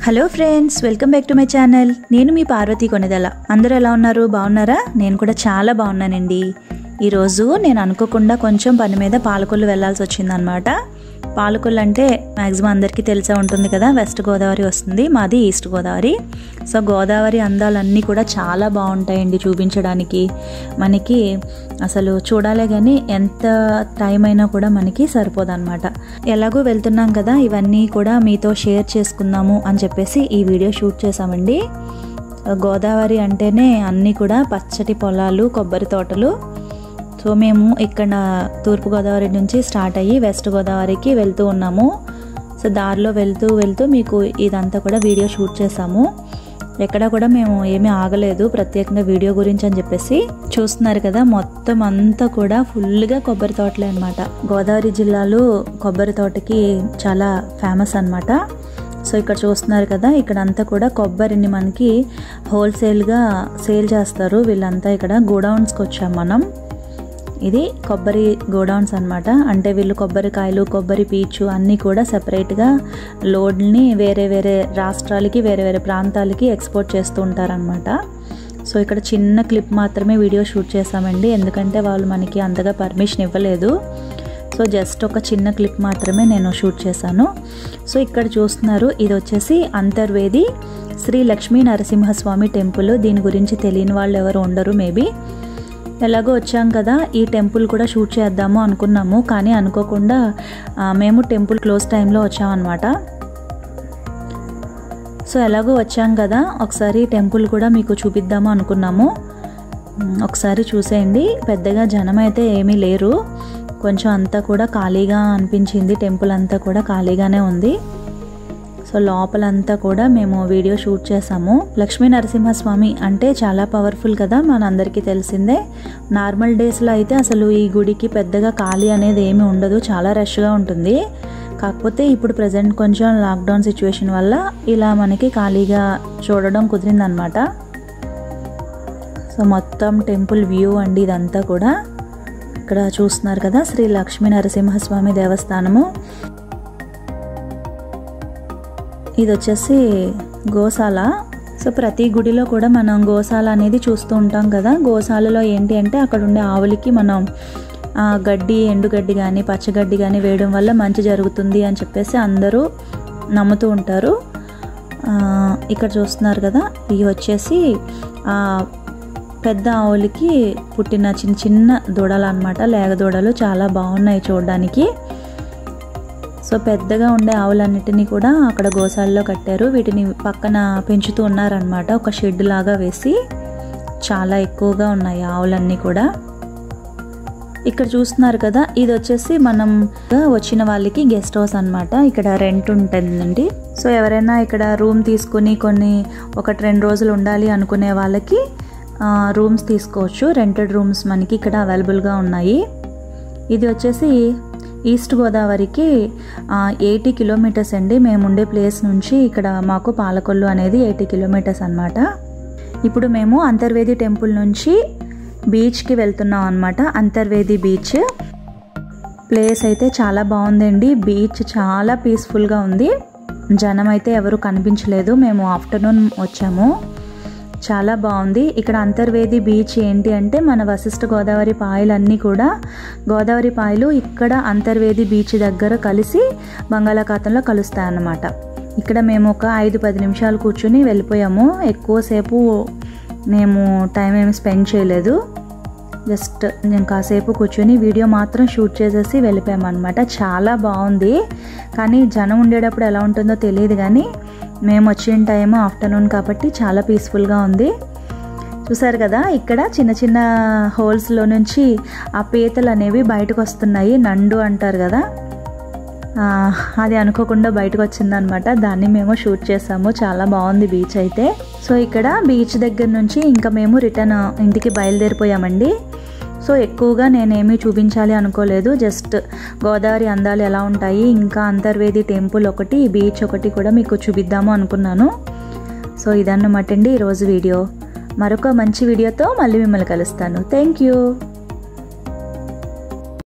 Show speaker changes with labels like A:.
A: hello friends welcome back to my channel నేను మీ పార్వతి కొనిదల అందరూ ఎలా ఉన్నారు బాగున్నారా నేను కూడా చాలా బాగున్నానండి ఈరోజు నేను అనుకోకుండా కొంచెం పని మీద పాలకొల్లు వెళ్ళాల్సి వచ్చిందనమాట పాలకొల్లు అంటే మ్యాక్సిమం అందరికీ తెలిసే ఉంటుంది కదా వెస్ట్ గోదావరి వస్తుంది మాది ఈస్ట్ గోదావరి సో గోదావరి అందాలన్నీ కూడా చాలా బాగుంటాయండి చూపించడానికి మనకి అసలు చూడాలే కానీ ఎంత టైం అయినా కూడా మనకి సరిపోదన్నమాట ఎలాగో వెళ్తున్నాం కదా ఇవన్నీ కూడా మీతో షేర్ చేసుకుందాము అని చెప్పేసి ఈ వీడియో షూట్ చేసామండి గోదావరి అంటేనే అన్నీ కూడా పచ్చటి పొలాలు కొబ్బరి తోటలు సో మేము ఇక్కడ తూర్పుగోదావరి నుంచి స్టార్ట్ అయ్యి వెస్ట్ గోదావరికి వెళ్తూ ఉన్నాము సో దారిలో వెళ్తూ వెళ్తూ మీకు ఇదంతా కూడా వీడియో షూట్ చేసాము ఎక్కడ కూడా మేము ఏమీ ఆగలేదు ప్రత్యేకంగా వీడియో గురించి అని చెప్పేసి చూస్తున్నారు కదా మొత్తం అంతా కూడా ఫుల్గా కొబ్బరి తోటలే అనమాట గోదావరి జిల్లాలో కొబ్బరి తోటకి చాలా ఫేమస్ అనమాట సో ఇక్కడ చూస్తున్నారు కదా ఇక్కడ అంతా కూడా కొబ్బరిని మనకి హోల్సేల్గా సేల్ చేస్తారు వీళ్ళంతా ఇక్కడ గోడౌన్స్కి వచ్చాం మనం ఇది కొబ్బరి గోడౌన్స్ అనమాట అంటే వీళ్ళు కొబ్బరికాయలు కొబ్బరి పీచు అన్నీ కూడా సెపరేట్గా లోడ్ని వేరే వేరే రాష్ట్రాలకి వేరే వేరే ప్రాంతాలకి ఎక్స్పోర్ట్ చేస్తూ ఉంటారనమాట సో ఇక్కడ చిన్న క్లిప్ మాత్రమే వీడియో షూట్ చేసామండి ఎందుకంటే వాళ్ళు మనకి అంతగా పర్మిషన్ ఇవ్వలేదు సో జస్ట్ ఒక చిన్న క్లిప్ మాత్రమే నేను షూట్ చేశాను సో ఇక్కడ చూస్తున్నారు ఇది వచ్చేసి అంతర్వేది శ్రీ లక్ష్మీ నరసింహస్వామి టెంపుల్ దీని గురించి తెలియని వాళ్ళు ఎవరు ఉండరు మేబీ ఎలాగో వచ్చాం కదా ఈ టెంపుల్ కూడా షూట్ చేద్దాము అనుకున్నాము కానీ అనుకోకుండా మేము టెంపుల్ క్లోజ్ టైంలో వచ్చామన్నమాట సో ఎలాగో వచ్చాం కదా ఒకసారి టెంపుల్ కూడా మీకు చూపిద్దాము అనుకున్నాము ఒకసారి చూసేయండి పెద్దగా జనం అయితే ఏమీ లేరు కొంచెం అంతా కూడా ఖాళీగా అనిపించింది టెంపుల్ అంతా కూడా ఖాళీగానే ఉంది సో లోపలంతా కూడా మేము వీడియో షూట్ చేసాము లక్ష్మీ నరసింహస్వామి అంటే చాలా పవర్ఫుల్ కదా మనందరికీ తెలిసిందే నార్మల్ డేస్లో అయితే అసలు ఈ గుడికి పెద్దగా ఖాళీ అనేది ఏమీ ఉండదు చాలా రష్గా ఉంటుంది కాకపోతే ఇప్పుడు ప్రజెంట్ కొంచెం లాక్డౌన్ సిచ్యువేషన్ వల్ల ఇలా మనకి ఖాళీగా చూడడం కుదిరిందనమాట సో మొత్తం టెంపుల్ వ్యూ అండి ఇదంతా కూడా ఇక్కడ చూస్తున్నారు కదా శ్రీ లక్ష్మీ నరసింహస్వామి దేవస్థానము ఇది వచ్చేసి గోశాల సో ప్రతి గుడిలో కూడా మనం గోశాల అనేది చూస్తూ ఉంటాం కదా గోశాలలో ఏంటి అంటే అక్కడ ఉండే ఆవులకి మనం గడ్డి ఎండుగడ్డి కానీ పచ్చగడ్డి కానీ వేయడం వల్ల మంచి జరుగుతుంది అని చెప్పేసి అందరూ నమ్ముతూ ఉంటారు ఇక్కడ చూస్తున్నారు కదా ఇవి వచ్చేసి పెద్ద ఆవులకి పుట్టిన చిన్న చిన్న దూడలు అనమాట లేగ దూడలు చాలా బాగున్నాయి చూడడానికి సో పెద్దగా ఉండే ఆవులన్నిటినీ కూడా అక్కడ గోశాలలో కట్టారు వీటిని పక్కన పెంచుతూ ఉన్నారనమాట ఒక షెడ్ లాగా వేసి చాలా ఎక్కువగా ఉన్నాయి ఆవులన్నీ కూడా ఇక్కడ చూస్తున్నారు కదా ఇది వచ్చేసి మనం వచ్చిన వాళ్ళకి గెస్ట్ హౌస్ అనమాట ఇక్కడ రెంట్ ఉంటుందండి సో ఎవరైనా ఇక్కడ రూమ్ తీసుకుని కొన్ని ఒకటి రెండు రోజులు ఉండాలి అనుకునే వాళ్ళకి రూమ్స్ తీసుకోవచ్చు రెంటెడ్ రూమ్స్ మనకి ఇక్కడ అవైలబుల్గా ఉన్నాయి ఇది వచ్చేసి ఈస్ట్ గోదావరికి ఎయిటీ కిలోమీటర్స్ అండి మేము ఉండే ప్లేస్ నుంచి ఇక్కడ మాకు పాలకొల్లు అనేది ఎయిటీ కిలోమీటర్స్ అనమాట ఇప్పుడు మేము అంతర్వేది టెంపుల్ నుంచి బీచ్కి వెళ్తున్నాం అనమాట అంతర్వేది బీచ్ ప్లేస్ అయితే చాలా బాగుందండి బీచ్ చాలా పీస్ఫుల్గా ఉంది జనం అయితే ఎవరు కనిపించలేదు మేము ఆఫ్టర్నూన్ వచ్చాము చాలా బాగుంది ఇక్కడ అంతర్వేది బీచ్ ఏంటి అంటే మన వశిష్ఠ గోదావరి పాయలన్నీ కూడా గోదావరి పాయలు ఇక్కడ అంతర్వేది బీచ్ దగ్గర కలిసి బంగాళాఖాతంలో కలుస్తాయి అన్నమాట ఇక్కడ మేము ఒక ఐదు పది నిమిషాలు కూర్చుని వెళ్ళిపోయాము ఎక్కువసేపు మేము టైం ఏమి స్పెండ్ చేయలేదు జస్ట్ నేను కాసేపు కూర్చొని వీడియో మాత్రం షూట్ చేసేసి వెళ్ళిపోయామన్నమాట చాలా బాగుంది కానీ జనం ఉండేటప్పుడు ఎలా ఉంటుందో తెలియదు కానీ మేము వచ్చిన టైం ఆఫ్టర్నూన్ కాబట్టి చాలా పీస్ఫుల్గా ఉంది చూసారు కదా ఇక్కడ చిన్న చిన్న హోల్స్లో నుంచి ఆ పీతలు అనేవి బయటకు వస్తున్నాయి నండు అంటారు కదా అది అనుకోకుండా బయటకు వచ్చిందనమాట దాన్ని మేము షూట్ చేసాము చాలా బాగుంది బీచ్ అయితే సో ఇక్కడ బీచ్ దగ్గర నుంచి ఇంకా మేము రిటర్న్ ఇంటికి బయలుదేరిపోయామండి సో ఎక్కువగా నేనేమీ చూపించాలి అనుకోలేదు జస్ట్ గోదావరి అందాలు ఎలా ఉంటాయి ఇంకా అంతర్వేది టెంపుల్ ఒకటి బీచ్ ఒకటి కూడా మీకు చూపిద్దాము అనుకున్నాను సో ఇదన్నమాట అండి ఈరోజు వీడియో మరొక మంచి వీడియోతో మళ్ళీ మిమ్మల్ని కలుస్తాను థ్యాంక్ యూ